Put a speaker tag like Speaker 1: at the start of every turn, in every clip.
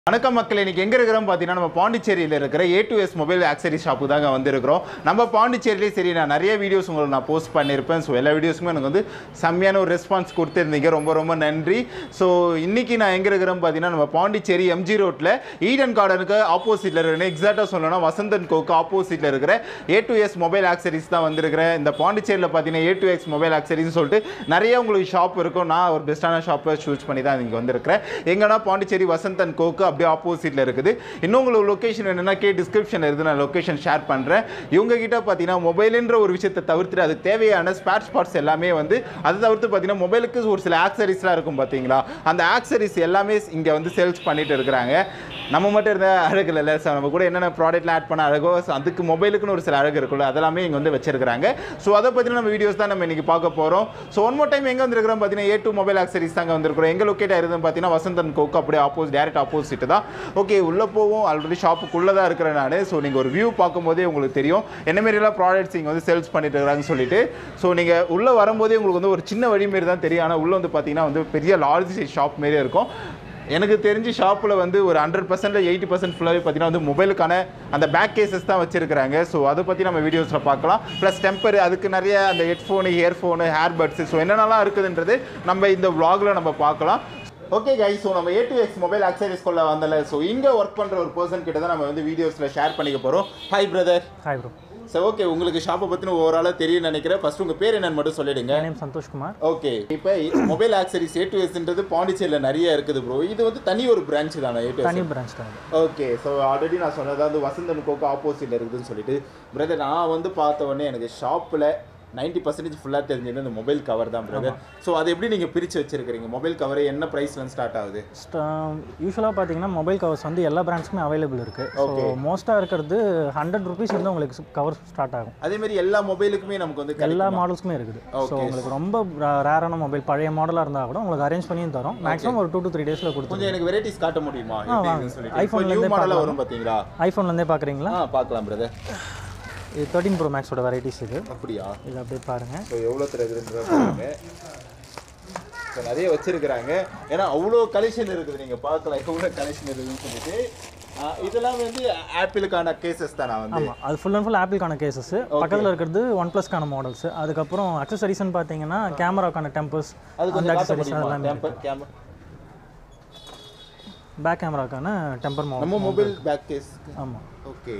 Speaker 1: வணக்கம் மக்கள் இன்னைக்கு எங்க இருக்கிறோம் பார்த்தீங்கன்னா நம்ம பாண்டிச்சேரியில் இருக்கிற A to S mobile accessory shop தாங்க வந்திருக்கிறோம் நம்ம பாண்டிச்சேரியிலே சரி நான் நிறைய வீடியோஸ் உங்களுக்கு நான் போஸ்ட் பண்ணியிருப்பேன் ஸோ எல்லா வீடியோஸுமே எனக்கு வந்து செம்மையான ஒரு ரெஸ்பான்ஸ் கொடுத்துருந்தீங்க ரொம்ப ரொம்ப நன்றி ஸோ இன்னைக்கு நான் எங்க இருக்கிறோம் பார்த்தீங்கன்னா நம்ம பாண்டிச்சேரி எம்ஜி ரோட்டில் ஈடன் கார்டனுக்கு ஆப்போசிட்டில் இருக்கிற எக்ஸாக்டாக சொல்லணும்னா வசந்தன் கோக்கு ஆப்போசிட்டில் இருக்கிற A to S mobile accessories தான் வந்திருக்கிறேன் இந்த பாண்டிச்சேரியில் பார்த்தீங்கன்னா ஏ டு எக்ஸ் மொபைல் ஆக்சரின்னு சொல்லிட்டு நிறைய உங்களுக்கு ஷாப் இருக்கும் நான் ஒரு பெஸ்ட்டான ஷாப்பை சூஸ் பண்ணி தான் இங்கே வந்திருக்கிறேன் எங்கன்னா பாண்டிச்சேரி வசந்தன் கோக்கு அப்படியே ஆப்போசிட்டில் இருக்குது இன்னும் உங்களுக்கு லொக்கேஷன் வேணும்னா கே டிஸ்கிரிப்ஷன் இருக்குது நான் லொக்கேஷன் ஷேர் பண்ணுறேன் இவங்க கிட்ட பார்த்தீங்கன்னா மொபைலுன்ற ஒரு விஷயத்தை தவிர்த்துட்டு அதுக்கு தேவையான ஸ்பேர் ஸ்பாட்ஸ் எல்லாமே வந்து அதை தவிர்த்து பார்த்தீங்கன்னா மொபைலுக்கு ஒரு சில ஆக்சரிஸ்லாம் இருக்கும் பார்த்தீங்களா அந்த ஆக்சரிஸ் எல்லாமே இங்கே வந்து சேல்ஸ் பண்ணிட்டு இருக்கிறாங்க நம்ம மட்டும் இருந்த அழகு இல்லை சார் நம்ம கூட என்னென்ன ப்ராடக்ட்லாம் ஆட் பண்ண அழகோ so அதுக்கு மொபைலுக்குன்னு ஒரு சில அழகு இருக்குல்ல அதெல்லாமே இங்கே வந்து வச்சிருக்காங்க ஸோ அதை பற்றின நம்ம வீடியோஸ் தான் நம்ம இன்னைக்கு பார்க்க போகிறோம் ஸோ ஒன் மோர் டைம் எங்கே வந்திருக்கிறோம் பார்த்தீங்கன்னா ஏ டூ மொபைல் ஆக்சரிஸ் தாங்க வந்திருக்கிறோம் எங்கே லொக்கேட் ஆயிருதுன்னு பார்த்தீங்கன்னா வசந்தன் கோக்கு அப்படியே ஆப்போசிட் டேரக்ட் ஆப்போசிட் தான் ஓகே உள்ளே போவோம் ஆல்ரெடி ஷாப்புக்குள்ளே தான் இருக்கிறேன் நான் ஸோ நீங்கள் ஒரு வியூ பார்க்கும்போதே உங்களுக்கு தெரியும் என்ன மாரிலாம் ப்ராடக்ட்ஸ் இங்கே வந்து சேல்ஸ் பண்ணிட்டு இருக்கிறாங்கன்னு சொல்லிட்டு ஸோ நீங்கள் உள்ளே வரும்போதே உங்களுக்கு வந்து ஒரு சின்ன வழி மாரி தான் தெரியும் ஆனால் உள்ளே வந்து பார்த்தீங்கன்னா வந்து பெரிய லார்ஜ் சைஸ் ஷாப் மாரியே இருக்கும் எனக்கு தெரிஞ்சு ஷாப்பில் வந்து ஒரு ஹண்ட்ரட் பர்சன்ட்ல எயிட்டி பர்சன்ட் ஃபுல்லாகவே பார்த்தீங்கன்னா வந்து மொபைலுக்கான அந்த பேக் கேசஸ் தான் வச்சிருக்காங்க ஸோ அதை பற்றி நம்ம வீடியோஸில் பார்க்கலாம் ப்ளஸ் டெம்பர் அதுக்கு நிறைய அந்த ஹெட்ஃபோனு இயர்ஃபோனு ஹேர்பட்ஸு ஸோ என்னென்னலாம் இருக்குதுன்றது நம்ம இந்த vlogல நம்ம பார்க்கலாம் ஓகே கை ஸோ நம்ம ஏ டு எக்ஸ் மொபைல் அக்சரிஸ்குள்ள வந்தல ஸோ இங்கே ஒர்க் பண்ணுற ஒரு பர்சன் கிட்ட தான் நம்ம வந்து வீடியோஸில் ஷேர் பண்ணிக்க போகிறோம் hi brother
Speaker 2: hi bro
Speaker 1: sir okay உங்களுக்கு ஷாப்பை பற்றின ஓவராலாக தெரியும் நினைக்கிறேன் ஃபர்ஸ்ட் உங்கள் பேர் என்னன்னு மட்டும் சொல்லிடுங்க
Speaker 2: என் நேம் சந்தோஷ்குமார்
Speaker 1: ஓகே இப்போ மொபைல் ஆக்சரிஸ் ஏ டு எஸ்ன்றது பாண்டிச்சேரியில் நிறைய இருக்குது ப்ரோ இது வந்து தனி ஒரு பிரான்ச் தானே ஏ டு
Speaker 2: தனி பிரான்ச் தான் இது.
Speaker 1: ஓகே ஸோ ஆல்ரெடி நான் சொன்னது அதாவது வசந்தன் கோக்கு ஆப்போசிட்டில் இருக்குதுன்னு சொல்லிட்டு பிரதர் நான் வந்து பார்த்த உடனே எனக்கு ஷாப்பில் நைன்டி பர்சன்டேஜ் ஃபுல்லாக தெரிஞ்சது இந்த மொபைல் கவர் தான் பிரதர் ஸோ அது எப்படி நீங்கள் பிரித்து வச்சிருக்கிறீங்க மொபைல் கவர் என்ன ப்ரைஸ்லேருந்து ஸ்டார்ட் ஆகுது
Speaker 2: யூஸ்வலாக பார்த்தீங்கன்னா மொபைல் கவர்ஸ் வந்து எல்லா பிராண்ட்ஸுமே அவைலபிள் இருக்குது ஸோ மோஸ்ட்டாக இருக்கிறது ஹண்ட்ரட் ருபீஸ் வந்து உங்களுக்கு கவர் ஸ்டார்ட் ஆகும்
Speaker 1: அதே மாதிரி எல்லா மொபைலுக்குமே நமக்கு வந்து
Speaker 2: எல்லா மாடல்ஸுமே இருக்குது ஸோ உங்களுக்கு ரொம்ப ரேரான மொபைல் பழைய மாடலாக இருந்தால் கூட உங்களுக்கு அரேஞ்ச் பண்ணியும் தரோம் மேக்ஸிமம் ஒரு டூ டு த்ரீ டேஸில் கொடுத்து
Speaker 1: கொஞ்சம் எனக்கு வெரைட்டிஸ் காட்ட முடியுமா எப்படின்னு சொல்லிட்டு இப்போ
Speaker 2: iPhone ல
Speaker 1: நியூ
Speaker 2: இருந்தே
Speaker 1: மாடலாக வரும் பார்த்தீங்களா
Speaker 2: ஐஃபோன்லேருந்தே பார்க்குறீங்களா
Speaker 1: ஆ பார்க்கலாம் பிரதர்
Speaker 2: இது தேர்ட்டின் ப்ரோ மேக்ஸோட வெரைட்டிஸ் இது
Speaker 1: அப்படியா
Speaker 2: இது அப்படியே பாருங்கள்
Speaker 1: ஸோ எவ்வளோ தெரியுதுன்றத பாருங்க ஸோ நிறைய வச்சிருக்கிறாங்க ஏன்னா அவ்வளோ கலெக்ஷன் இருக்குது நீங்கள் பார்க்கலாம் எவ்வளோ கலெக்ஷன் இருக்குதுன்னு சொல்லிட்டு ஆ, இதெல்லாம் வந்து ஆப்பிளுக்கான கேசஸ் தான் நான் வந்து
Speaker 2: ஆமாம் அது ஃபுல் அண்ட் ஃபுல் ஆப்பிள்கான கேசஸ் பக்கத்தில் இருக்கிறது ஒன் ப்ளஸ்க்கான மாடல்ஸ் அதுக்கப்புறம் அக்சசரிஸ்னு பார்த்தீங்கன்னா கேமராக்கான டெம்பர்ஸ்
Speaker 1: அது
Speaker 2: அந்த
Speaker 1: கொஞ்சம் காட்ட
Speaker 2: அக்சசரிஸ்
Speaker 1: முடியுமா
Speaker 2: எல்லாமே
Speaker 1: டெம்பர் கேமரா
Speaker 2: பேக் கேமராக்கான டெம்பர் மாடல்
Speaker 1: நம்ம மொபைல் பேக் கேஸ்
Speaker 2: ஆமாம்
Speaker 1: ஓகே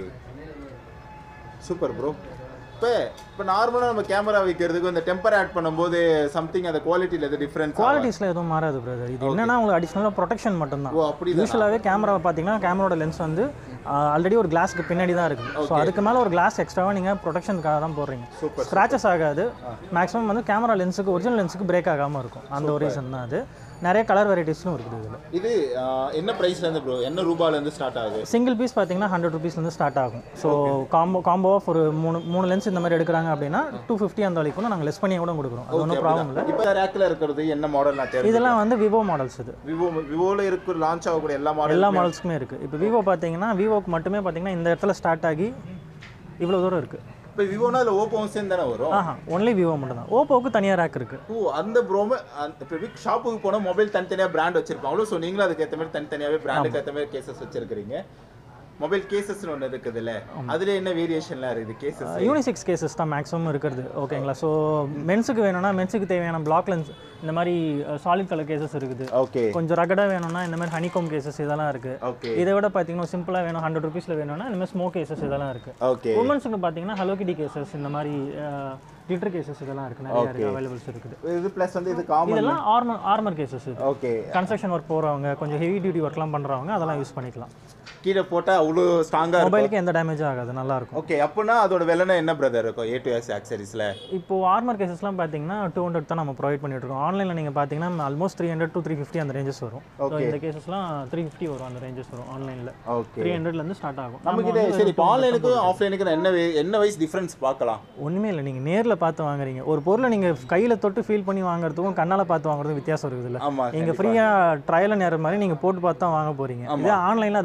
Speaker 1: சூப்பர் ப்ரோ இப்போ இப்போ நார்மலாக நம்ம கேமரா வைக்கிறதுக்கு இந்த டெம்பர் ஆட் பண்ணும்போது சம்திங் அந்த குவாலிட்டியில் எது டிஃப்ரென்ஸ்
Speaker 2: குவாலிட்டிஸில் எதுவும் மாறாது பிரதர் இது என்னன்னா உங்களுக்கு அடிஷ்னலாக ப்ரொடெக்ஷன் மட்டும்தான்
Speaker 1: ஓ அப்படி
Speaker 2: யூஸ்வலாகவே கேமரா பார்த்தீங்கன்னா கேமராவோட லென்ஸ் வந்து ஆல்ரெடி ஒரு கிளாஸ்க்கு பின்னாடி தான் இருக்குது ஸோ அதுக்கு மேலே ஒரு கிளாஸ் எக்ஸ்ட்ராவாக நீங்கள் ப்ரொடெக்ஷனுக்காக தான் போடுறீங்க
Speaker 1: Super,
Speaker 2: ஸ்க்ராச்சஸ் ஆகாது மேக்ஸிமம் வந்து கேமரா லென்ஸுக்கு ஒரிஜினல் லென்ஸுக்கு பிரேக் ஆகாமல் இருக்கும் அந்த ஒரு ரீசன் தான் அது நிறைய கலர் வெரைட்டிஸும் இருக்குது இதில்
Speaker 1: இது ஆ, என்ன ப்ரைஸ்லேருந்து ப்ரோ என்ன ரூபாயிலேருந்து ஸ்டார்ட் ஆகுது
Speaker 2: சிங்கிள் பீஸ் பார்த்தீங்கன்னா ஹண்ட்ரட் ருபீஸ்லேருந்து ஸ்டார்ட் ஆகும் ஸோ காம்போ காம்போ ஆஃப் ஒரு மூணு மூணு லென்ஸ் இந்த மாதிரி எடுக்கிறாங்க அப்படின்னா டூ ஃபிஃப்டி அந்த வரைக்கும் நாங்கள் லெஸ் பண்ணி கூட கொடுக்குறோம் அது ஒன்றும் ப்ராப்ளம் இல்லை
Speaker 1: இப்போ ரேக்கில் இருக்கிறது என்ன மாடல் நான் தெரியும்
Speaker 2: இதெல்லாம் வந்து விவோ மாடல்ஸ் இது
Speaker 1: விவோ விவோவில் இருக்கிற லான்ச் ஆகக்கூடிய எல்லா மாடல்
Speaker 2: எல்லா மாடல்ஸுமே இருக்குது இப்போ விவோ பார்த்தீங்கன்னா விவோக்கு மட்டுமே பார்த்தீங்கன்னா இந்த இடத்துல ஸ்டார்ட் ஆகி இவ்வளோ தூரம் இருக்குது
Speaker 1: இப்போ விவோனா இல்லை ஓப்போவும் சேர்ந்து தானே வரும்
Speaker 2: ஆஹா ஒன்லி விவோ மட்டும் தான் ஓப்போவுக்கு தனியாக ரேக் இருக்குது
Speaker 1: ஓ அந்த ப்ரோமோ இப்போ பிக் ஷாப்புக்கு போனால் மொபைல் தனித்தனியாக பிராண்ட் வச்சிருப்பாங்களோ ஸோ நீங்களும் அதுக்கு ஏற்ற மாதிரி தனித்தனியாகவே பிராண்டுக்கு ஏற்ற மாதிரி கேசஸ் வச்சிருக்கிறீங்க மொபைல் கேசஸ்னு ஒன்று இருக்குதுல்ல அதுல என்ன வேரியேஷன்லாம் இருக்குது கேசஸ்
Speaker 2: யூனிசெக்ஸ் கேசஸ் தான் மேக்ஸிமம் இருக்கிறது ஓகேங்களா ஸோ மென்ஸுக்கு வேணும்னா மென்ஸுக்கு தேவையான பிளாக் லென்ஸ் இந்த மாதிரி சாலிட் கலர் கேசஸ் இருக்குது
Speaker 1: ஓகே
Speaker 2: கொஞ்சம் ரகடாக வேணும்னா இந்த மாதிரி ஹனிகோம் கேசஸ் இதெல்லாம் இருக்குது
Speaker 1: ஓகே
Speaker 2: இதை விட பார்த்தீங்கன்னா சிம்பிளாக வேணும் ஹண்ட்ரட் ருபீஸில் வேணும்னா இந்த மாதிரி ஸ்மோக் கேசஸ் இதெல்லாம் இருக்குது
Speaker 1: ஓகே
Speaker 2: உமன்ஸுக்கு பார்த்தீங்கன்னா ஹலோ கிட்டி கேசஸ் இந்த மாதிரி glitter கேசஸ் இதெல்லாம் இருக்குது நிறைய இருக்குது அவைலபிள்ஸ் இருக்குது
Speaker 1: இது ப்ளஸ் வந்து இது காமன்
Speaker 2: இதெல்லாம் ஆர்மர் ஆர்மர் கேசஸ் இது
Speaker 1: ஓகே
Speaker 2: கன்ஸ்ட்ரக்ஷன் ஒர்க் போகிறவங்க கொஞ்சம் ஹெவி டியூட்டி ஒர்க்லாம் பண்ணுறவங்க அதெல்லாம் யூஸ் பண்ணிக்கலாம்
Speaker 1: கீழே போட்டால் அவ்வளோ ஸ்ட்ராங்காக இருக்கும்
Speaker 2: மொபைலுக்கு எந்த டேமேஜும் ஆகாது நல்லா இருக்கும்
Speaker 1: ஓகே அப்படின்னா அதோட விலைனா என்ன பிரதர் இருக்கும் ஏ டு எஸ் ஆக்சரிஸில்
Speaker 2: இப்போ ஆர்மர் கேசஸ்லாம் பார்த்தீங்கன்னா டூ ஹண்ட்ரட் தான் நம்ம ப்ரொவைட் பண்ணிட்டு இருக்கோம் ஆன்லைனில் நீங்கள் பார்த்தீங்கன்னா almost three hundred to three fifty அந்த ரேஞ்சஸ் வரும் So, இந்த கேசஸ்லாம் த்ரீ ஃபிஃப்டி வரும் அந்த ரேஞ்சஸ் வரும் ஆன்லைனில்
Speaker 1: ஓகே
Speaker 2: த்ரீ ஹண்ட்ரட்லேருந்து ஸ்டார்ட் ஆகும்
Speaker 1: நம்ம கிட்ட சரி இப்போ ஆன்லைனுக்கும் ஆஃப்லைனுக்கும் என்ன வே- என்ன வயசு டிஃப்ரென்ஸ் பார்க்கலாம்
Speaker 2: ஒன்றுமே இல்லை நீங்கள் நேரில் பார்த்து வாங்குறீங்க ஒரு பொருளை நீங்கள் கையில் தொட்டு ஃபீல் பண்ணி வாங்குறதுக்கும் கண்ணால் பார்த்து வாங்குறதுக்கும் வித்தியாசம் இருக்குதுல்ல
Speaker 1: ஆமா
Speaker 2: நீங்கள் ஃப்ரீயாக ட்ரையல் நேரம் மாதிரி நீங்கள் போட்டு பார்த்து தான் வாங்க போகிறீங்க இதே ஆன்லைனில் அது பண்ண முடியாது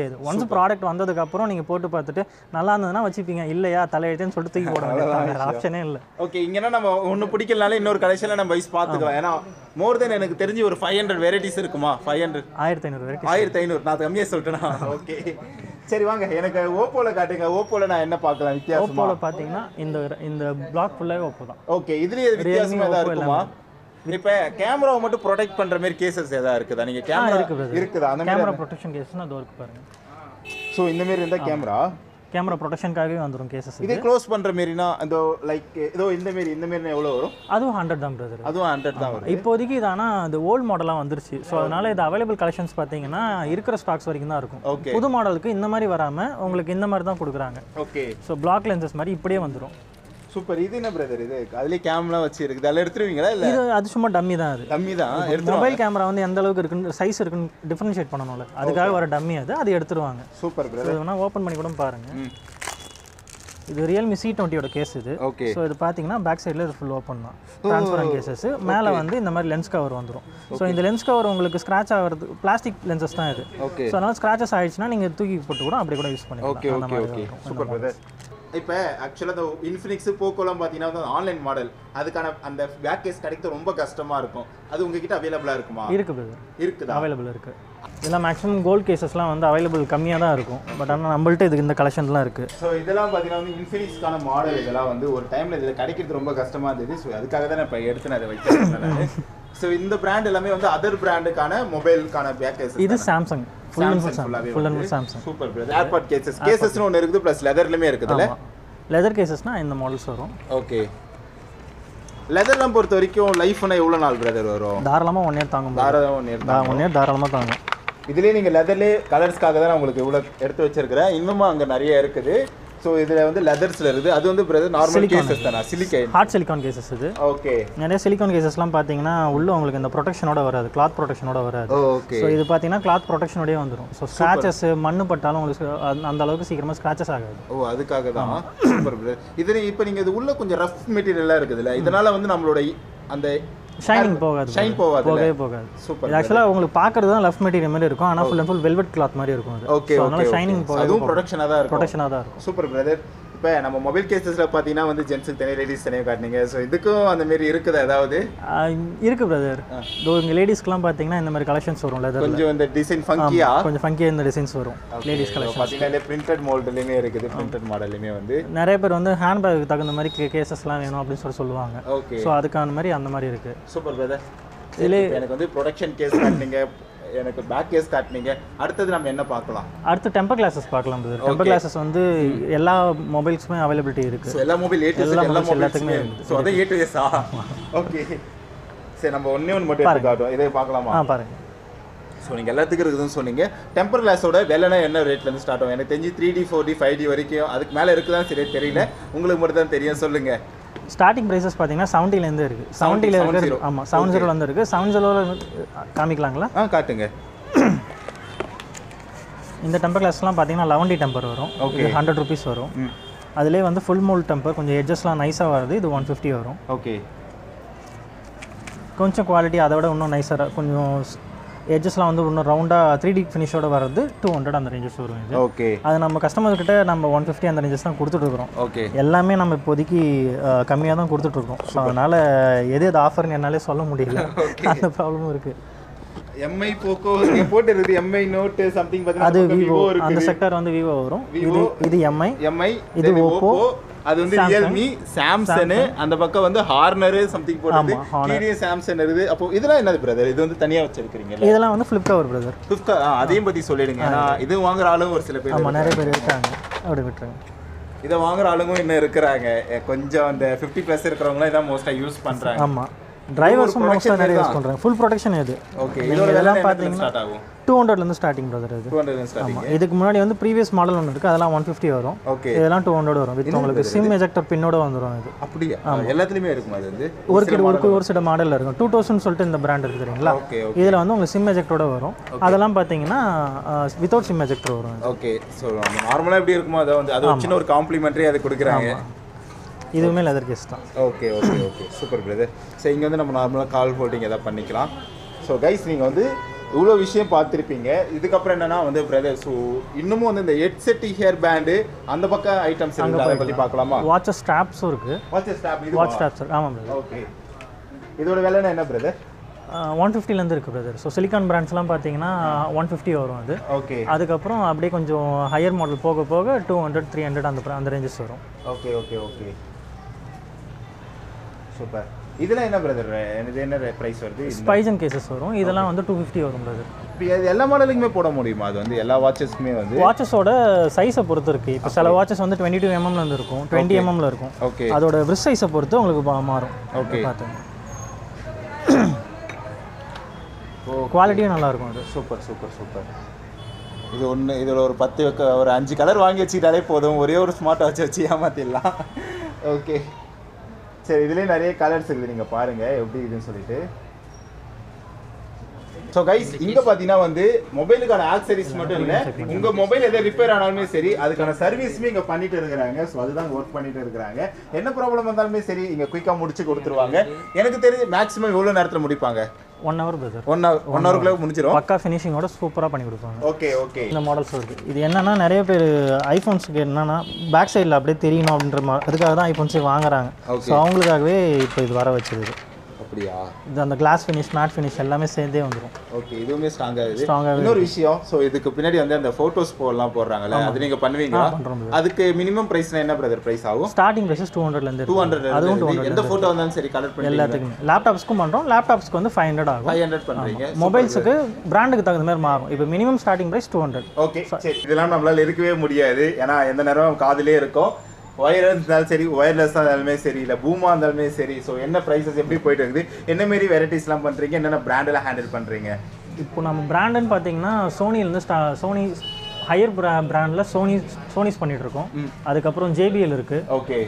Speaker 2: கிடையாது ஒன்ஸ் ப்ராடக்ட் வந்ததுக்கப்புறம் நீங்கள் போட்டு பார்த்துட்டு நல்லா இருந்ததுன்னா வச்சுப்பீங்க இல்லையா தலையெழுத்துன்னு சொல்லிட்டு தூக்கி போட வேண்டியது ஆப்ஷனே இல்லை
Speaker 1: ஓகே இங்கன்னா நம்ம ஒன்று பிடிக்கலனால இன்னொரு கடைசியில் நம்ம வைஸ் பார்த்துக்கலாம் ஏன்னா மோர் தென் எனக்கு தெரிஞ்சு ஒரு ஃபைவ் ஹண்ட்ரட் வெரைட்டிஸ் இருக்குமா ஃபைவ் ஹண்ட்ரட்
Speaker 2: ஆயிரத்தி ஐநூறு வரைக்கும்
Speaker 1: ஆயிரத்தி ஐநூறு நான் கம்மியாக சொல்லிட்டேனா ஓகே சரி வாங்க எனக்கு ஓப்போல காட்டுங்க ஓப்போல நான் என்ன பார்க்கலாம் வித்தியாசமா
Speaker 2: ஓப்போவில் பார்த்தீங்கன்னா இந்த இந்த பிளாக் ஃபுல்லாகவே ஓப்போ தான்
Speaker 1: ஓகே இதுலயே வித்தியாசமா ஏதாவது இருக்குமா இப்போ கேமராவை மட்டும் ப்ரொடெக்ட் பண்ற மாதிரி கேசஸ் ஏதாவது இருக்குதா நீங்க கேமரா
Speaker 2: இருக்கு brother.
Speaker 1: இருக்குதா அந்த மாதிரி
Speaker 2: கேமரா ப்ரொடெக்ஷன் கேஸ்னா அது இருக்கு பாருங்க
Speaker 1: ஸோ இந்த மாதிரி இருந்தா கேமரா
Speaker 2: கேமரா ப்ரொடெக்ஷனுக்காகவே வந்துடும் கேசஸ்
Speaker 1: இதே க்ளோஸ் பண்ற மாதிரினா அந்த லைக் ஏதோ இந்த மாதிரி இந்த மாதிரி எவ்வளோ வரும்
Speaker 2: அதுவும் ஹண்ட்ரட் தான் பிரதர்
Speaker 1: அதுவும் ஹண்ட்ரட் தான் வரும்
Speaker 2: இப்போதைக்கு இது ஆனால் அது ஓல்ட் மாடலாக வந்துருச்சு ஸோ அதனால இது அவைலபிள் கலெக்ஷன்ஸ் பார்த்தீங்கன்னா இருக்கிற ஸ்டாக்ஸ் வரைக்கும் தான் இருக்கும்
Speaker 1: ஓகே
Speaker 2: புது மாடலுக்கு இந்த மாதிரி வராமல் உங்களுக்கு இந்த மாதிரி தான் கொடுக்குறாங்க
Speaker 1: ஓகே
Speaker 2: ஸோ பிளாக் லென்சஸ் மாதிரி இப்படியே வந்துடும்
Speaker 1: சூப்பர் இது என்ன பிரதர் இது அதுலயே கேமரா வச்சு இருக்குது அதில் எடுத்துருவீங்களா இல்ல
Speaker 2: இது அது சும்மா டம்மி தான் அது
Speaker 1: கம்மி தான் எடுத்துருவோம்
Speaker 2: மொபைல் கேமரா வந்து எந்த அளவுக்கு இருக்குன்னு சைஸ் இருக்குன்னு டிஃபரன்ஷியேட் பண்ணணும்ல அதுக்காக வர டம்மி அது அது எடுத்துருவாங்க
Speaker 1: சூப்பர்
Speaker 2: ஸோ
Speaker 1: பிரதர்
Speaker 2: இது வேணால் ஓப்பன் பண்ணி கூட பாருங்க
Speaker 1: ம்
Speaker 2: இது ரியல்மி சி டுவெண்ட்டியோட கேஸ் இது
Speaker 1: ஓகே
Speaker 2: ஸோ இது பார்த்தீங்கன்னா பேக் சைடில் இது ஃபுல் ஓப்பன் தான் ட்ரான்ஸ்பரன் கேசஸ் மேலே வந்து இந்த மாதிரி லென்ஸ் கவர் வந்துடும் ஸோ இந்த லென்ஸ் கவர் உங்களுக்கு ஸ்க்ராச் ஆகிறது பிளாஸ்டிக் லென்சஸ் தான் இது
Speaker 1: ஓகே
Speaker 2: ஸோ அதனால் ஸ்க்ராச்சஸ் ஆயிடுச்சுன்னா நீங்கள் தூக்கி போட்டு கூட அப்படி கூட யூஸ்
Speaker 1: ஓகே
Speaker 2: பண்ணிக்கலாம் அந்த
Speaker 1: ஓகே
Speaker 2: மாதிரி
Speaker 1: ஓகே
Speaker 2: வரும்.
Speaker 1: சூப்பர் பிரதர் இப்போ ஆக்சுவலாக இந்த இன்ஃபினிக்ஸ் போக்கோலாம் பார்த்தீங்கன்னா வந்து ஆன்லைன் மாடல் அதுக்கான அந்த பேக் கேஸ் கிடைக்கிறது ரொம்ப கஷ்டமாக இருக்கும் அது உங்ககிட்ட அவைலபிளாக இருக்குமா
Speaker 2: இருக்கு பிரதர்
Speaker 1: இருக்குதா
Speaker 2: அவைலபிள் இருக்கு இதெல்லாம் மேக்ஸிமம் கோல்ட் கேசஸ்லாம் வந்து அவைலபிள் கம்மியாக தான் இருக்கும் பட் ஆனால் நம்மள்ட்ட இதுக்கு இந்த கலெக்ஷன்லாம் இருக்குது
Speaker 1: ஸோ இதெல்லாம் பார்த்தீங்கன்னா வந்து இன்ஃபினிக்ஸ்க்கான மாடல் இதெல்லாம் வந்து ஒரு டைமில் இதில் கிடைக்கிறது ரொம்ப கஷ்டமாக இருந்தது ஸோ அதுக்காக தான் நான் இப்போ எடுத்து நான் அதை வைக்கிறேன் ஸோ இந்த பிராண்ட் எல்லாமே வந்து அதர் பிராண்டுக்கான மொபைலுக்கான பேக் கேஸ்
Speaker 2: இது சாம்சங் ஃபுல் அண்ட் ஃபுல்
Speaker 1: ஃபுல்லாகவே
Speaker 2: full and full Samsung
Speaker 1: super brother AirPod cases கேசஸ்னு ஒன்று இருக்குது ப்ளஸ் லெதர்லையுமே இருக்குதுல்ல
Speaker 2: லெதர் கேசஸ்னால் இந்த மாடல்ஸ் வரும்
Speaker 1: ஓகே லெதர்லாம் பொறுத்த வரைக்கும் லைஃப்னா எவ்வளோ நாள் பிரதர் வரும்
Speaker 2: தாராளமாக ஒன் இயர் தாங்கும்
Speaker 1: தாராளமாக ஒன்று இருந்தால்
Speaker 2: ஒன் இயர் தாராளமாக தாங்கும்
Speaker 1: இதுலேயே நீங்கள் லெதர்லேயே கலர்ஸ்க்காக தான் நான் உங்களுக்கு இவ்வளோ எடுத்து வச்சிருக்கிறேன் இன்னமும் அங்கே நிறைய இருக்குது ஸோ இதில் வந்து லெதர்ஸில் இருக்குது அது வந்து பிரதர் நார்மல் கேசஸ் தானே சிலிக்கைன்
Speaker 2: ஹார்ட் சிலிக்கான் கேசஸ் இது
Speaker 1: ஓகே
Speaker 2: நிறைய சிலிக்கான் கேசஸ்லாம் பார்த்தீங்கன்னா உள்ள உங்களுக்கு இந்த ப்ரொடெக்ஷனோட வராது கிளாத் ப்ரொடெக்ஷனோட வராது
Speaker 1: ஓகே
Speaker 2: ஸோ இது பார்த்தீங்கன்னா கிளாத் ப்ரொடெக்ஷனோடய வந்துடும் ஸோ ஸ்க்ராச்சஸ் மண்ணு பட்டாலும் உங்களுக்கு அந்த- அந்த அளவுக்கு சீக்கிரமாக ஸ்க்ராச்சஸ் ஆகாது
Speaker 1: ஓ அதுக்காக தான் சூப்பர் பிரதர் இது இப்போ நீங்கள் இது உள்ள கொஞ்சம் ரஃப் மெட்டீரியலாக இருக்குதுல்ல இதனால வந்து நம்மளோட இ- அந்த
Speaker 2: ஷைனிங் போகாது
Speaker 1: ஷைன் போகாது
Speaker 2: போகவே போகாது
Speaker 1: சூப்பர்
Speaker 2: இது ஆக்சுவலாக உங்களுக்கு பார்க்கறது தான் லெஃப்ட் மெட்டீரியல் மாதிரி இருக்கும் ஆனால் full and full velvet cloth மாதிரி இருக்கும் அது
Speaker 1: ஓகே
Speaker 2: So,
Speaker 1: ஓகே
Speaker 2: அதனால ஷைனிங் போகவே
Speaker 1: அதுவும் ப்ரொடக்ஷனாக தான் இருக்கும்
Speaker 2: ப்ரொடெக்ஷனாக தான் இருக்கும்
Speaker 1: சூப்பர் பிரதர் இப்போ நம்ம மொபைல் கேசஸில் பார்த்தீங்கன்னா வந்து ஜென்ஸுக்கு தனியாக லேடிஸ் தனியாக காட்டினீங்க ஸோ இதுக்கும் அந்த மாரி இருக்குதா ஏதாவது
Speaker 2: ஆஹ் இருக்கு பிரதர் இதோ இங்கே லேடிஸ்க்குலாம் பார்த்தீங்கன்னா இந்த மாதிரி கலெக்ஷன்ஸ் வரும் லெதர்
Speaker 1: கொஞ்சம் இந்த டிசைன் ஃபங்கியா
Speaker 2: கொஞ்சம் ஃபங்கியாக இந்த டிசைன்ஸ் வரும் லேடிஸ் கலெக்ஷன்
Speaker 1: பார்த்தீங்கன்னா பிரிண்டட் மோல்டுலையுமே இருக்குது பிரிண்டட் மாடல்லையுமே வந்து
Speaker 2: நிறைய பேர் வந்து ஹேண்ட்பேக் தகுந்த மாதிரி கேசஸ்லாம் வேணும் அப்படின்னு சொல்லி சொல்லுவாங்க
Speaker 1: ஓகே
Speaker 2: ஸோ அதுக்கான மாதிரி அந்த மாதிரி இருக்குது
Speaker 1: சூப்பர் பிரதர் இதில் எனக்கு வந்து ப்ரொடக்ஷன் கேஸ் காட்டினீங்க எனக்கு பேக் கேஸ் காட்டினீங்க அடுத்தது நம்ம என்ன பார்க்கலாம்
Speaker 2: அடுத்து டெம்பர் கிளாஸஸ் பார்க்கலாம் பிரதர் டெம்பர் கிளாஸஸ் வந்து எல்லா மொபைல்ஸுமே அவைலபிலிட்டி இருக்குது
Speaker 1: ஸோ எல்லா மொபைல் ஏ டு
Speaker 2: எல்லா
Speaker 1: எல்லா
Speaker 2: mobiles
Speaker 1: மொபைல்ஸுமே ஸோ அதான் ஏ டு எஸ்ஸா ஓகே சரி நம்ம ஒண்ணே ஒன்று மட்டும் எடுத்து காட்டுவோம் இதை பார்க்கலாமா
Speaker 2: ஆ பாருங்க
Speaker 1: ஸோ நீங்கள் எல்லாத்துக்கும் இருக்குதுன்னு சொன்னீங்க டெம்பர் கிளாஸோட விலைனா என்ன ரேட்லேருந்து ஸ்டார்ட் ஆகும் எனக்கு தெரிஞ்சு three D four D five D வரைக்கும் அதுக்கு மேலே இருக்குதான்னு சரி தெரியல உங்களுக்கு மட்டும் தான் தெரியும் சொல்லுங்க
Speaker 2: ஸ்டார்டிங் ப்ரைஸஸ் பார்த்தீங்கன்னா செவன்ட்டிலேருந்து இருக்குது செவன்ட்டியில்
Speaker 1: seven
Speaker 2: இருக்குது
Speaker 1: zero.
Speaker 2: ஆமாம் செவன் ஜீரோலேருந்து இருக்குது செவன் ஜீரோவில் காமிக்கலாங்களா
Speaker 1: ஆ காட்டுங்க
Speaker 2: இந்த டெம்பர் கிளாஸ்லாம் பார்த்தீங்கன்னா லெவன் டி டெம்பர் வரும் இது ஹண்ட்ரட் ருபீஸ் வரும்
Speaker 1: ம்
Speaker 2: அதிலே வந்து ஃபுல் மோல் டெம்பர் கொஞ்சம் எட்ஜஸ்லாம் நைஸாக வருது இது ஒன் ஃபிஃப்டி வரும்
Speaker 1: ஓகே
Speaker 2: கொஞ்சம் குவாலிட்டி அதை விட இன்னும் நைஸாக கொஞ்சம் எட்ஜஸ்லாம் வந்து இன்னும் ரவுண்டாக த்ரீ டி ஃபினிஷோட வர்றது டூ ஹண்ட்ரட் அந்த ரேஞ்சஸ் வரும் இது
Speaker 1: ஓகே
Speaker 2: அது நம்ம கஸ்டமர் கிட்ட நம்ம ஒன் ஃபிஃப்டி அந்த ரேஞ்சஸ் தான் கொடுத்துட்ருக்குறோம்
Speaker 1: ஓகே
Speaker 2: எல்லாமே நம்ம இப்போதைக்கு கம்மியாக தான் கொடுத்துட்ருக்கோம் ஸோ அதனால் எது எது ஆஃபர்னு என்னாலே சொல்ல முடியல அந்த ப்ராப்ளமும் இருக்குது
Speaker 1: எம்ஐ போக்கோ இங்க போட்டு இருக்குது எம்ஐ நோட் சம்திங்
Speaker 2: அது
Speaker 1: பார்த்தீங்கன்னா
Speaker 2: விவோ
Speaker 1: விவோ
Speaker 2: அந்த
Speaker 1: இருக்குது
Speaker 2: செக்டர் வந்து விவோ வரும் இது இது எம்ஐ
Speaker 1: எம்ஐ
Speaker 2: இது
Speaker 1: இது
Speaker 2: Oppo,
Speaker 1: ஓப்போ அது வந்து ரியல்மி சாம்சங் அந்த பக்கம் வந்து ஹார்னர் சம்திங் போட்டது
Speaker 2: ஆமா, Honor.
Speaker 1: கீழே சாம்சங் இருக்குது அப்போ இதெல்லாம் என்னது பிரதர் இது வந்து தனியா வச்சிருக்கீங்கல்ல
Speaker 2: இதெல்லாம் வந்து ஃப்ளிப் கவர் பிரதர்
Speaker 1: ஃபிஃப்த் அதையும் பத்தி சொல்லிடுங்க ஏன்னா இது வாங்குற ஆளும் ஒரு சில பேர்
Speaker 2: ஆமாம் நிறைய பேர் இருக்காங்க அப்படி விட்டுருங்க
Speaker 1: இதை வாங்குற ஆளுங்க இன்னும் இருக்கிறாங்க எ, கொஞ்சம் அந்த ஃபிஃப்டி ப்ளஸ் இருக்கிறவங்களாம் இதான் மோஸ்ட்டாக யூஸ் பண்றாங்க
Speaker 2: ஆமாம் டிரைவர்ஸும் மோஸ்ட்டாக நிறைய யூஸ் பண்ணுறாங்க ஃபுல் ப்ரொடெக்ஷன் இது
Speaker 1: ஓகே
Speaker 2: நீங்க
Speaker 1: இதோட
Speaker 2: இதெல்லாம்
Speaker 1: விலை
Speaker 2: பார்த்தீங்கன்னா
Speaker 1: ஸ்டார்ட் ஆகும்
Speaker 2: டூ ஹண்ட்ரட்லேருந்து ஸ்டார்டிங் பிரதர் இது
Speaker 1: டூ ஹண்ட்ரட் ஸ்டார்டிங்
Speaker 2: ஆமாம் இதுக்கு முன்னாடி வந்து ப்ரீவியஸ் மாடல் ஒன்று இருக்குது அதெல்லாம் ஒன் ஃபிஃப்டி வரும்
Speaker 1: ஓகே
Speaker 2: இதெல்லாம் டூ ஹண்ட்ரட் வரும் வித் உங்களுக்கு சிம் எஜெக்டர் பின்னோட வந்துடும் இது
Speaker 1: அப்படியா எல்லாத்துலயுமே இருக்குமா அது வந்து
Speaker 2: ஒரு கிட்ட ஒரு ஒரு சில மாடலில் இருக்கும் டூ தௌசண்ட் சொல்லிட்டு இந்த பிராண்ட் இருக்குது தெரியுங்களா
Speaker 1: ஓகே
Speaker 2: இதில் வந்து உங்களுக்கு சிம் எஜெக்டரோட வரும் அதெல்லாம் பார்த்தீங்கன்னா வித்தவுட் சிம் எஜெக்டர் வரும் இது.
Speaker 1: ஓகே ஸோ நார்மலாக எப்படி இருக்குமோ அதை வந்து அது ஒரு சின்ன ஒரு காம்ப்ளிமெண்ட்ரி அதை கொடுக்குறாங்க
Speaker 2: இதுவுமே லெதர் கேஸ் தான்
Speaker 1: okay okay okay super brother so இங்கே வந்து நம்ம நார்மலாக கால் ஹோல்டிங் எதாவது பண்ணிக்கலாம் ஸோ கைஸ் நீங்கள் வந்து இவ்வளோ விஷயம் பார்த்துருப்பீங்க இதுக்கப்புறம் என்னன்னா வந்து பிரதர் ஸோ இன்னமும் வந்து இந்த ஹெட்செட் ஹேர் பேண்டு அந்த பக்கம் ஐட்டம்ஸ் இருக்கு அதை பற்றி பார்க்கலாமா
Speaker 2: வாட்சஸ் ஸ்ட்ராப்ஸும் இருக்குது
Speaker 1: வாட்ச் ஸ்டாப் இது
Speaker 2: வாட்ச் ஸ்ட்ராப்ஸ் ஆமாம் பிரதர்
Speaker 1: ஓகே இதோட விலைன்னா என்ன பிரதர்
Speaker 2: ஒன் ஃபிஃப்டிலேருந்து இருக்குது பிரதர் ஸோ சிலிக்கான் பிராண்ட்ஸ்லாம் பார்த்தீங்கன்னா ஒன் ஃபிஃப்டி வரும் அது
Speaker 1: ஓகே
Speaker 2: அதுக்கப்புறம் அப்படியே கொஞ்சம் ஹையர் மாடல் போக போக டூ ஹண்ட்ரட் த்ரீ ஹண்ட்ரட் அந்த pri- அந்த ரேஞ்சஸ் வரும்
Speaker 1: ஓகே ஓகே ஓகே சூப்பர் இதெல்லாம் என்ன பிரதர் இது என்ன ப்ரைஸ் வருது
Speaker 2: ஸ்பைஜன் கேசஸ் வரும் இதெல்லாம் வந்து டூ ஃபிஃப்டி வரும் பிரதர்
Speaker 1: இப்போ இது எல்லா மாடலுக்குமே போட முடியுமா அது வந்து எல்லா வாட்சஸ்க்குமே வந்து
Speaker 2: வாட்சஸோட சைஸை பொறுத்து இருக்குது இப்போ சில வாட்சஸ் வந்து டுவெண்ட்டி டூ எம்எம்ல இருக்கும் டுவெண்ட்டி எம்எம்ல இருக்கும்
Speaker 1: ஓகே
Speaker 2: அதோட wrist சைஸை பொறுத்து உங்களுக்கு மா- மாறும்
Speaker 1: ஓகே
Speaker 2: பார்த்துங்க குவாலிட்டியும் நல்லா இருக்கும் அது
Speaker 1: சூப்பர் சூப்பர் சூப்பர் இது ஒன்று இதில் ஒரு பத்து க- ஒரு அஞ்சு கலர் வாங்கி வச்சுக்கிட்டாலே போதும் ஒரே ஒரு ஸ்மார்ட் வாட்ச் வச்சு ஏமாத்திடலாம் ஓகே சரி இதுலேயே நிறைய கலர்ஸ் இருக்குது நீங்கள் பாருங்கள் எப்படி இதுன்னு சொல்லிட்டு ஸோ கைஸ் இங்கே பார்த்தீங்கன்னா வந்து மொபைலுக்கான ஆக்சரிஸ் மட்டும் இல்லை உங்கள் மொபைல் எதாவது ரிப்பேர் ஆனாலுமே சரி அதுக்கான சர்வீஸுமே இங்கே பண்ணிட்டு இருக்கிறாங்க ஸோ அதுதான் ஒர்க் பண்ணிட்டு இருக்கிறாங்க என்ன ப்ராப்ளம் வந்தாலுமே சரி இங்கே குயிக்காக முடிச்சு கொடுத்துருவாங்க எனக்கு தெரிஞ்சு மேக்ஸிமம் எவ்வளோ நேரத்தில் முடிப்பாங்க
Speaker 2: one hour brother
Speaker 1: one hour one ஹவருக்குள்ளே முடிச்சிடும்
Speaker 2: பக்கா ஃபினிஷிங்கோட சூப்பராக பண்ணி கொடுப்பாங்க
Speaker 1: ஓகே ஓகே
Speaker 2: இந்த மாடல்ஸ் இருக்குது இது என்னன்னா நிறைய பேர் ஐஃபோன்ஸுக்கு என்னன்னா பேக் சைடில் அப்படியே தெரியணும் அப்படின்ற மா அதுக்காக தான் ஐஃபோன்ஸே வாங்குறாங்க
Speaker 1: Okay.
Speaker 2: ஸோ அவங்களுக்காகவே இப்போ இது வர வச்சது இது.
Speaker 1: அப்படியா
Speaker 2: இது அந்த கிளாஸ் ஃபினிஷ் மேட் ஃபினிஷ் எல்லாமே சேர்ந்தே வந்துடும்
Speaker 1: ஓகே இதுவுமே ஸ்ட்ராங் ஆகுது
Speaker 2: Strong ஆகுது.
Speaker 1: இன்னொரு விஷயம் ஸோ இதுக்கு பின்னாடி வந்து அந்த ஃபோட்டோஸ் போடலாம் போடுறாங்கல்ல அது நீங்க பண்ணுவீங்களா
Speaker 2: பண்ணுறோம்
Speaker 1: அதுக்கு மினிமம் பிரைஸ்னா என்ன பிரதர் பிரைஸ் ஆகும்
Speaker 2: ஸ்டார்டிங் ப்ரைஸஸ் டூ ஹண்ட்ரட்லேருந்து
Speaker 1: டூ ஹண்ட்ரட்
Speaker 2: அதுவும் டூ
Speaker 1: எந்த ஃபோட்டோ வந்தாலும் சரி கலர் பண்ணி
Speaker 2: எல்லாத்துக்குமே லேப்டாப்ஸ்க்கும் பண்ணுறோம் லேப்டாப்ஸ்க்கு வந்து ஃபைவ் ஹண்ட்ரட் ஆகும்
Speaker 1: ஃபைவ் ஹண்ட்ரட் பண்றீங்க
Speaker 2: மொபைல்ஸுக்கு பிராண்டுக்கு தகுந்த மாதிரி மாறும் இப்போ minimum starting price two hundred
Speaker 1: okay சரி இதெல்லாம் நம்மளால இருக்கவே முடியாது ஏன்னா எந்த நேரம் காதுலயே இருக்கும் ஒயர் இருந்தாலும் சரி ஒயர்லெஸ்ஸாக இருந்தாலுமே சரி இல்லை பூமா இருந்தாலுமே சரி ஸோ என்ன ப்ரைஸஸ் எப்படி போயிட்டு இருக்குது என்ன மாரி வெரைட்டிஸ்லாம் பண்ணுறீங்க என்னென்ன பிராண்டெல்லாம் ஹேண்டில் பண்ணுறீங்க
Speaker 2: இப்போ நம்ம பிராண்டுன்னு பார்த்தீங்கன்னா சோனிலேருந்து ஸ்டா சோனி ஹையர் பிரா பிராண்டில் சோனி சோனிஸ் பண்ணிட்டு இருக்கோம் அதுக்கப்புறம் ஜேபிஎல் இருக்குது
Speaker 1: ஓகே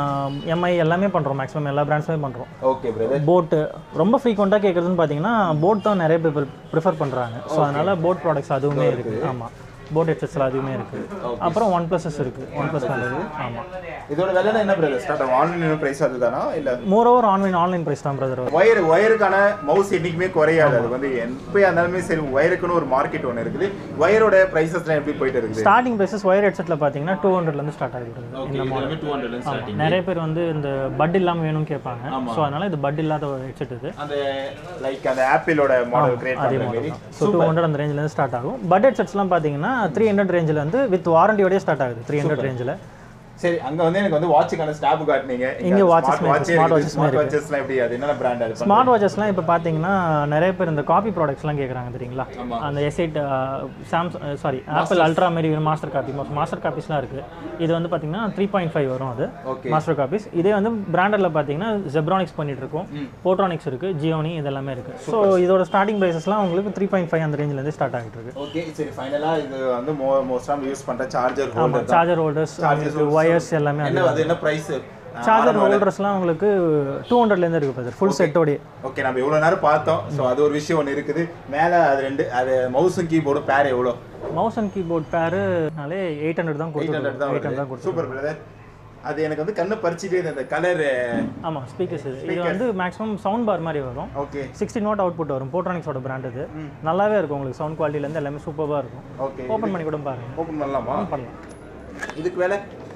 Speaker 2: எம்ஐ எல்லாமே பண்ணுறோம் மேக்ஸிமம் எல்லா பிராண்ட்ஸுமே பண்ணுறோம்
Speaker 1: ஓகே பிரதர்
Speaker 2: போட்டு ரொம்ப ஃப்ரீக்வெண்ட்டாக கேட்குறதுன்னு பார்த்தீங்கன்னா போட் தான் நிறைய பேர் ப்ரிஃபர் பண்ணுறாங்க ஸோ அதனால போட் ப்ராடக்ட்ஸ் அதுவுமே இருக்குது ஆமாம் போட் ஹெட்செட்ஸில் அதுவுமே இருக்குது அப்புறம் ஒன் ப்ளஸஸ் இருக்குது ஒன் ப்ளஸ் நல்லது ஆமாம்
Speaker 1: இதோட விலை என்ன பிரதர் ஸ்டார்ட் ஆகும் ஆன்லைன் ப்ரைஸ் அதுதானா இல்லை
Speaker 2: more over online online price தான் பிரதர்
Speaker 1: ஒயர் ஒயருக்கான மவுஸ் என்னைக்குமே குறையாது அது வந்து எப்பயா இருந்தாலுமே சரி ஒயருக்குன்னு ஒரு மார்க்கெட் ஒன்று இருக்குது ஒயரோட ப்ரைஸஸ்லாம் எப்படி போயிட்டு இருக்குது
Speaker 2: ஸ்டார்டிங் ப்ரைஸஸ் ஒயர் ஹெட்செட்டில் பார்த்தீங்கன்னா டூ ஹண்ட்ரட்லேருந்து ஸ்டார்ட் ஆகிடுது இந்த மாடல்
Speaker 1: டூ ஹண்ட்ரட்
Speaker 2: ஆமாம் நிறைய பேர் வந்து இந்த பட் இல்லாமல் வேணும்னு கேட்பாங்க ஸோ அதனால இது பட் இல்லாத ஹெட்செட் இது
Speaker 1: அந்த லைக் அந்த ஆப்பிளோட மாடல் கிரியேட்
Speaker 2: அதே
Speaker 1: பண்ணுற மாதிரி
Speaker 2: மாடல் ஸோ டூ ஹண்ட்ரட் அந்த ரேஞ்சிலேருந்து ஸ்டார்ட் ஆகும் பட் ஹெட்செட்ஸ்லாம் பார்த்தீங்கன்னா த்ரீ ஹண்ட்ரட் ரேஞ்சில் வந்து வித் வாரண்டியோடய ஸ்டார்ட் ஆகுது த்ரீ ஹண்ட்ரட் ரேஞ்சில்
Speaker 1: சரி அங்க வந்து எனக்கு வந்து வாட்சுக்கான ஸ்டாப் காட்டுனீங்க
Speaker 2: இங்க watches மே இருக்கு, smart watches மே
Speaker 1: ஸ்மார்ட் வாட்சஸ்லாம் எப்படி அது என்னென்ன பிராண்ட் அது
Speaker 2: ஸ்மார்ட் வாட்சஸ்லாம் இப்போ பார்த்தீங்கன்னா நிறைய பேர் இந்த காப்பி ப்ராடக்ட்ஸ்லாம் கேட்குறாங்க தெரியுங்களா
Speaker 1: ஆமா.
Speaker 2: அந்த S eight Samsung sorry Apple Ultra மாரி மாஸ்டர் காப்பி மாஸ்டர் காப்பீஸ்லாம் இருக்குது இது வந்து பார்த்தீங்கன்னா த்ரீ பாயிண்ட் ஃபைவ் வரும் அது
Speaker 1: ஓகே
Speaker 2: மாஸ்டர் காப்பீஸ் இதே வந்து பிராண்டடில் பார்த்தீங்கன்னா ஜெப்ரானிக்ஸ் பண்ணிட்டு இருக்கோம் போட்ரானிக்ஸ் இருக்குது ஜியோனி இது எல்லாமே இருக்குது ஸோ இதோட ஸ்டார்டிங் ப்ரைஸஸ்லாம் உங்களுக்கு த்ரீ பாயிண்ட் ஃபைவ் அந்த ரேஞ்சிலேருந்து ஸ்டார்ட் ஆகிட்டு இருக்கு
Speaker 1: ஓகே சரி ஃபைனலா இது வந்து மோ மோஸ்டா யூஸ் பண்ற சார்ஜர்
Speaker 2: ஆமாம்
Speaker 1: ஹோல்டர்
Speaker 2: சார்ஜர் ஹோல்டர்ஸ் ஒயர்ஸ் எல்லாமே
Speaker 1: என்ன அது என்ன பிரைஸ்
Speaker 2: சார்ஜர் ஹோல்டர்ஸ்லாம் உங்களுக்கு டூ ஹண்ட்ரட்லேருந்து இருக்குது பிரதர் ஃபுல் செட்டோடய
Speaker 1: ஓகே நம்ம இவ்வளவு நேரம் பார்த்தோம் ஸோ அது ஒரு விஷயம் ஒன்று இருக்குது மேல அது ரெண்டு அது மவுஸும் கீபோர்டும் பேர் எவ்வளோ
Speaker 2: மவுஸ் அண்ட் கீபோர்ட் பேருனாலே எயிட் ஹண்ட்ரட் தான்
Speaker 1: எயிட் ஹண்ட்ரட் தான்
Speaker 2: கொடுத்துருக்கோம் எயிட் ஹண்ட்ரட் தான்
Speaker 1: வருது சூப்பர் பிரதர் அது எனக்கு வந்து கண்ணு பறிச்சுட்டே இருந்த அந்த கலர்
Speaker 2: ஆமாம் ஸ்பீக்கர்ஸ் இது இது வந்து மேக்ஸிமம் சவுண்ட் பார் மாதிரி வரும்
Speaker 1: ஓகே
Speaker 2: சிக்ஸ்டி நோட் அவுட்புட் வரும் போட்ரானிக்ஸோட பிராண்ட் இது நல்லாவே இருக்கும் உங்களுக்கு சவுண்ட் குவாலிட்டிலேருந்து எல்லாமே சூப்பராக இருக்கும்
Speaker 1: ஓகே
Speaker 2: ஓப்பன் பண்ணி கூட பாருங்க
Speaker 1: ஓப்பன் பண்ணலாமா
Speaker 2: பண்ணலாம்
Speaker 1: இதுக்கு வேலை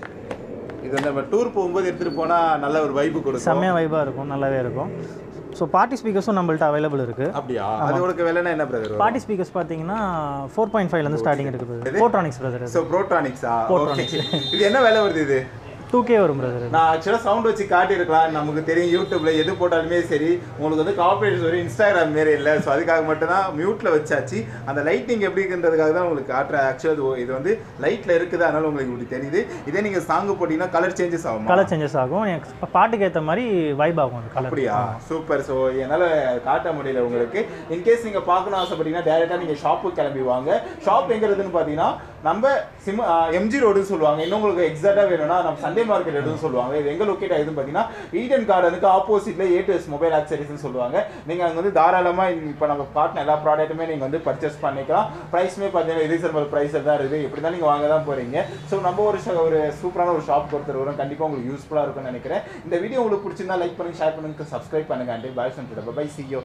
Speaker 1: இது வந்து நம்ம டூர் போகும்போது எடுத்துட்டு போனா நல்ல ஒரு வைப்பு கொடுக்கும்
Speaker 2: செம்மையாக வைபாக இருக்கும் நல்லாவே இருக்கும் ஸோ பார்ட்டி ஸ்பீக்கர்ஸும் நம்மள்ட்ட அவைலபிள் இருக்குது
Speaker 1: அப்படியா அதோட விலைனா என்ன பிரதர்
Speaker 2: பார்ட்டி ஸ்பீக்கர்ஸ் பார்த்தீங்கன்னா ஃபோர் பாயிண்ட் ஃபைவ்லேருந்து ஸ்டார்டிங் இருக்குது போட்ரானிக்ஸ் பிரதர்
Speaker 1: ஸோ ப்ரோட்டானிக்ஸா ஓகே இது என்ன விலை வருது இது
Speaker 2: டூ கே வரும் பிரதர்
Speaker 1: நான் ஆக்சுவலாக சவுண்ட் வச்சு காட்டியிருக்கலாம் நமக்கு தெரியும் யூடியூப்ல எது போட்டாலுமே சரி உங்களுக்கு வந்து காப்பரேட்ஸ் வரும் இன்ஸ்டாகிராம் மாரி இல்லை ஸோ அதுக்காக மட்டும் தான் மியூட்ல வச்சாச்சு அந்த லைட்டிங் எப்படி இருக்குன்றதுக்காக தான் உங்களுக்கு காட்டுறேன் ஆக்சுவலாக இது வந்து லைட்ல இருக்குது அதனால உங்களுக்கு இப்படி தெரியுது இதே நீங்க சாங் போட்டீங்கன்னா கலர் சேஞ்சஸ் ஆகுமா
Speaker 2: கலர் சேஞ்சஸ் ஆகும் எனக்கு பாட்டுக்கு ஏற்ற மாதிரி வைப் ஆகும் அந்த கலர்
Speaker 1: அப்படியா சூப்பர் ஸோ என்னால் காட்ட முடியல உங்களுக்கு இன்கேஸ் நீங்கள் பார்க்கணும் ஆசைப்பட்டீங்கன்னா டேரெக்டாக நீங்கள் ஷாப்புக்கு கிளம்பி வாங்க ஷாப் எங்கிறதுன்னு பார்த்தீங்கன்னா நம்ம சிம் எம்ஜி ரோடுன்னு சொல்லுவாங்க இன்னும் உங்களுக்கு எக்ஸாக்டாக வேணும்னா நம்ம சண்டே மார்க்கெட் எடுன்னு சொல்லுவாங்க இது எங்கே லொக்கேட் ஆகுதுன்னு பார்த்தீங்கன்னா ஈடன் கார்டனுக்கு ஆப்போசிட்டில் ஏ டு எஸ் மொபைல் ஆக்சரிஸ்னு சொல்லுவாங்க நீங்கள் அங்கே வந்து தாராளமாக இப்போ நம்ம காட்டின எல்லா ப்ராடக்ட்டுமே நீங்கள் வந்து பர்ச்சேஸ் பண்ணிக்கலாம் ப்ரைஸுமே பார்த்தீங்கன்னா ரீசனபிள் ப்ரைஸ் தான் இருக்குது இப்படி தான் நீங்கள் வாங்க தான் போகிறீங்க ஸோ நம்ம ஒரு ஷ- ஒரு சூப்பரான ஒரு ஷாப் ஒருத்தர் வரும் கண்டிப்பாக உங்களுக்கு யூஸ்ஃபுல்லாக இருக்கும்னு நினைக்கிறேன் இந்த வீடியோ உங்களுக்கு பிடிச்சிருந்தா லைக் பண்ணுங்க ஷேர் பண்ணுங்க சப்ஸ்கிரைப் பண்ணுங்க அண்ட் பாய் சொல்லிட்டு பை சியோ